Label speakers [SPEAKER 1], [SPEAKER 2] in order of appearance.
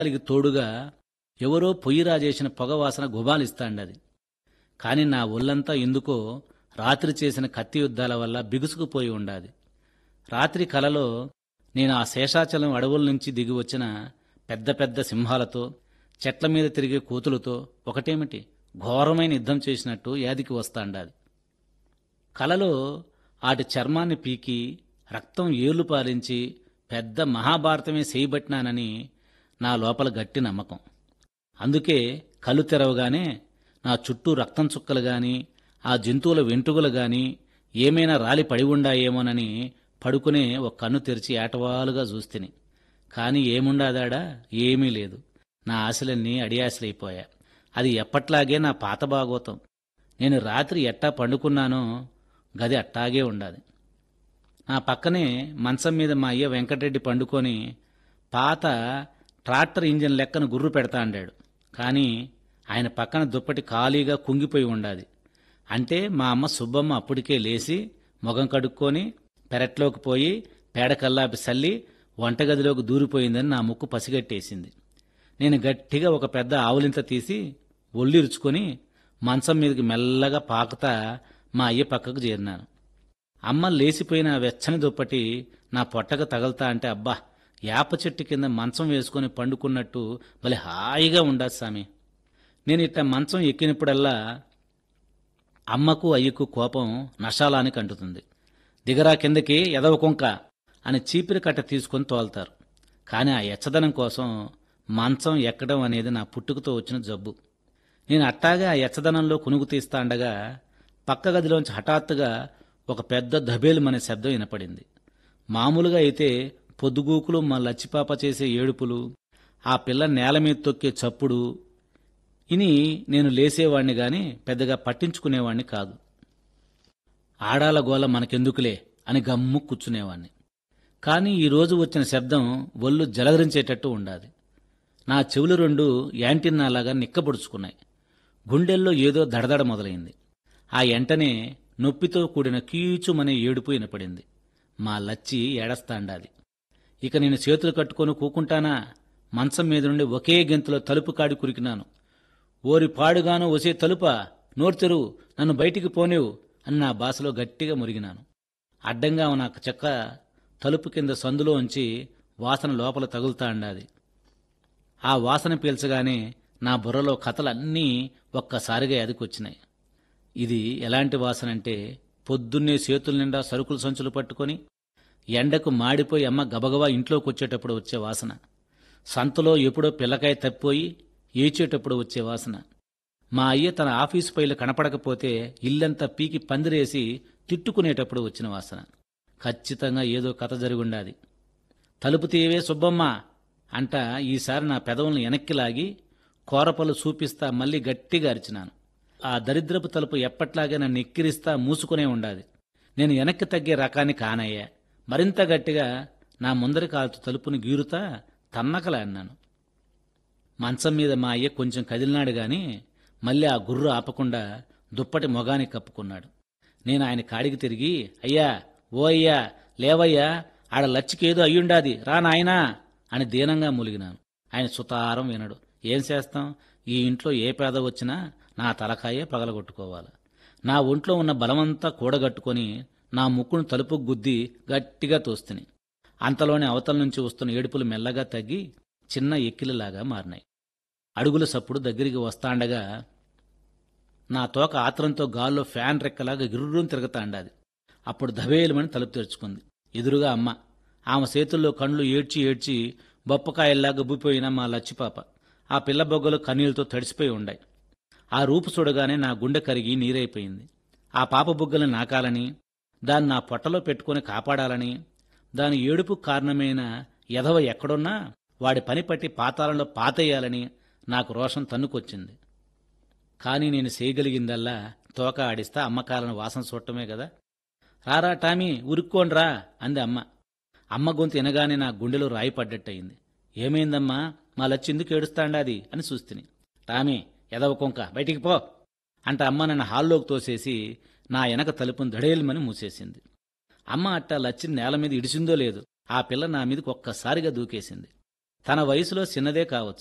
[SPEAKER 1] గాలికి తోడుగా ఎవరో పొయ్యి రాజేసిన పొగ వాసన గుబాలిస్తాండది కాని నా ఒళ్ళంతా ఎందుకో రాత్రి చేసిన కత్తి యుద్ధాల వల్ల బిగుసుకుపోయి ఉండాది రాత్రి కలలో నేను ఆ శేషాచలం అడవుల నుంచి దిగి వచ్చిన పెద్ద పెద్ద సింహాలతో చెట్ల మీద తిరిగే కోతులతో ఒకటేమిటి ఘోరమైన యుద్ధం చేసినట్టు యాదికి వస్తాండాది కలలో ఆటి చర్మాన్ని పీకి రక్తం ఏళ్లు పాలించి పెద్ద మహాభారతమే చేయబట్టినానని నా లోపల గట్టి నమ్మకం అందుకే కళ్ళు తెరవగానే నా చుట్టూ రక్తం చుక్కలు గాని ఆ జంతువుల వెంట్రుకలు గాని ఏమైనా రాలి పడి ఉండాయేమోనని పడుకునే ఒక కన్ను తెరిచి ఏటవాలుగా చూస్తిని కాని ఏముండాదాడా ఏమీ లేదు నా ఆశలన్నీ అడియాశలైపోయా అది ఎప్పట్లాగే నా పాత భాగోతం నేను రాత్రి ఎట్టా పండుకున్నానో గది అట్టాగే ఉండాది నా పక్కనే మంచం మీద మా అయ్య వెంకటరెడ్డి పండుకొని పాత ట్రాక్టర్ ఇంజిన్ లెక్కన గుర్రు పెడతా అన్నాడు కానీ ఆయన పక్కన దుప్పటి ఖాళీగా కుంగిపోయి ఉండాది అంటే మా అమ్మ సుబ్బమ్మ అప్పటికే లేచి మొగం కడుక్కొని పెరట్లోకి పోయి పేడ కల్లాపి సల్లి వంటగదిలోకి దూరిపోయిందని నా ముక్కు పసిగట్టేసింది నేను గట్టిగా ఒక పెద్ద ఆవులింత తీసి ఒళ్ళిరుచుకొని మంచం మీదకి మెల్లగా పాకుతా మా అయ్య పక్కకు చేరినాను అమ్మ లేచిపోయిన ఆ వెచ్చని దుప్పటి నా పొట్టకు తగలుతా అంటే అబ్బా యాప చెట్టు కింద మంచం వేసుకొని పండుకున్నట్టు భలే హాయిగా ఉండదు సామి నేను ఇట్లా మంచం ఎక్కినప్పుడల్లా అమ్మకు అయ్యకు కోపం నషాలానికి అంటుతుంది దిగరా కిందకి ఎదవ కుంక అని చీపిరి కట్ట తీసుకొని తోలుతారు కానీ ఆ ఎచ్చదనం కోసం మంచం ఎక్కడం అనేది నా పుట్టుకతో వచ్చిన జబ్బు నేను అట్టాగా ఆ ఎచ్చదనంలో కునుగు తీస్తా ఉండగా పక్క గదిలోంచి హఠాత్తుగా ఒక పెద్ద దబేలుమనే శబ్దం వినపడింది మామూలుగా అయితే పొద్దుగూకులు మా లచ్చిపాప చేసే ఏడుపులు ఆ పిల్ల నేల మీద తొక్కే చప్పుడు ఇని నేను లేసేవాణ్ణి గాని పెద్దగా పట్టించుకునేవాణ్ణి కాదు ఆడాల గోల మనకెందుకులే అని గమ్ము కూర్చునేవాణ్ణి కానీ ఈ రోజు వచ్చిన శబ్దం ఒళ్ళు జలధరించేటట్టు ఉండాది నా చెవులు రెండు యాంటిన్నాలాగా నిక్కబొడుచుకున్నాయి గుండెల్లో ఏదో దడదడ మొదలైంది ఆ ఎంటనే నొప్పితో కూడిన కీచుమనే ఏడుపు వినపడింది మా లచ్చి ఏడస్తాండాది ఇక నేను చేతులు కట్టుకొని కూకుంటానా మంచం మీద నుండి ఒకే గెంతులో తలుపు కాడి కురికినాను ఓరి పాడుగాను ఒసే తలుపా నోరు తెరువు నన్ను బయటికి పోనేవు అని నా భాషలో గట్టిగా మురిగినాను అడ్డంగా ఉన్న చెక్క తలుపు కింద సందులో ఉంచి వాసన లోపల తగులుతా అండాది ఆ వాసన పీల్చగానే నా బుర్రలో కథలన్నీ ఒక్కసారిగా ఎదకొచ్చినాయి ఇది ఎలాంటి వాసన అంటే పొద్దున్నే చేతుల నిండా సరుకుల సంచులు పట్టుకొని ఎండకు మాడిపోయి అమ్మ గబగబా ఇంట్లోకి వచ్చేటప్పుడు వచ్చే వాసన సంతలో ఎప్పుడో పిల్లకాయ తప్పిపోయి ఏచేటప్పుడు వచ్చే వాసన మా అయ్య తన ఆఫీసు పైలు కనపడకపోతే ఇల్లంతా పీకి పందిరేసి తిట్టుకునేటప్పుడు వచ్చిన వాసన ఖచ్చితంగా ఏదో కథ జరుగుండాది తలుపు తీయవే సుబ్బమ్మ అంట ఈసారి నా పెదవులను వెనక్కి లాగి కోరపలు చూపిస్తా మళ్ళీ గట్టిగా అరిచినాను ఆ దరిద్రపు తలుపు ఎప్పట్లాగే నన్ను ఎక్కిరిస్తా మూసుకునే ఉండాది నేను వెనక్కి తగ్గే రకాన్ని కానయ్యా మరింత గట్టిగా నా ముందరి కాలుతో తలుపుని గీరుతా తన్నకలా అన్నాను మంచం మీద మా అయ్య కొంచెం కదిలినాడు గాని మళ్ళీ ఆ గుర్రు ఆపకుండా దుప్పటి మొగాని కప్పుకున్నాడు నేను ఆయన కాడికి తిరిగి అయ్యా ఓ అయ్యా లేవయ్యా ఆడ లచ్చికేదో అయ్యుండాది రా నాయనా అని దీనంగా మూలిగినాను ఆయన సుతారం వినడు ఏం చేస్తాం ఈ ఇంట్లో ఏ పేద వచ్చినా నా తలకాయే పగలగొట్టుకోవాలి నా ఒంట్లో ఉన్న బలమంతా కూడగట్టుకొని నా ముక్కును తలుపు గుద్ది గట్టిగా తోస్తుని అంతలోనే అవతల నుంచి వస్తున్న ఏడుపులు మెల్లగా తగ్గి చిన్న ఎక్కిలిలాగా మారినాయి అడుగుల సప్పుడు దగ్గరికి వస్తాండగా నా తోక ఆత్రంతో గాల్లో ఫ్యాన్ రెక్కలాగా గిర్రుని తిరగతాండాది అప్పుడు ధవేలుమని తలుపు తెరుచుకుంది ఎదురుగా అమ్మ ఆమె చేతుల్లో కండ్లు ఏడ్చి ఏడ్చి బొప్పకాయల్లా గబ్బిపోయిన మా లచ్చిపాప ఆ పిల్ల బొగ్గలు కన్నీళ్లతో తడిసిపోయి ఉండాయి ఆ రూపు చూడగానే నా గుండె కరిగి నీరైపోయింది ఆ పాప బుగ్గలు నాకాలని దాన్ని నా పొట్టలో పెట్టుకుని కాపాడాలని దాని ఏడుపు కారణమైన ఎదవ ఎక్కడున్నా వాడి పని పట్టి పాతాళంలో పాతేయాలని నాకు రోషం తన్నుకొచ్చింది కానీ నేను చేయగలిగిందల్లా తోక ఆడిస్తా అమ్మకాలను వాసన చూడటమే కదా రారా టామీ ఉరుక్కోండ్రా అంది అమ్మ అమ్మ గొంతు వినగానే నా గుండెలో రాయి పడ్డట్టయింది ఏమైందమ్మా మా లచ్చిందుకు ఏడుస్తాండాది అని చూస్తుని టామీ ఎదవ కొంక బయటికి పో అంట అమ్మ నన్ను హాల్లోకి తోసేసి నా వెనక తలుపును దడేలుమని మూసేసింది అమ్మ అట్ట లచ్చిని నేల మీద ఇడిసిందో లేదు ఆ పిల్ల నా మీదకి ఒక్కసారిగా దూకేసింది తన వయసులో చిన్నదే కావచ్చు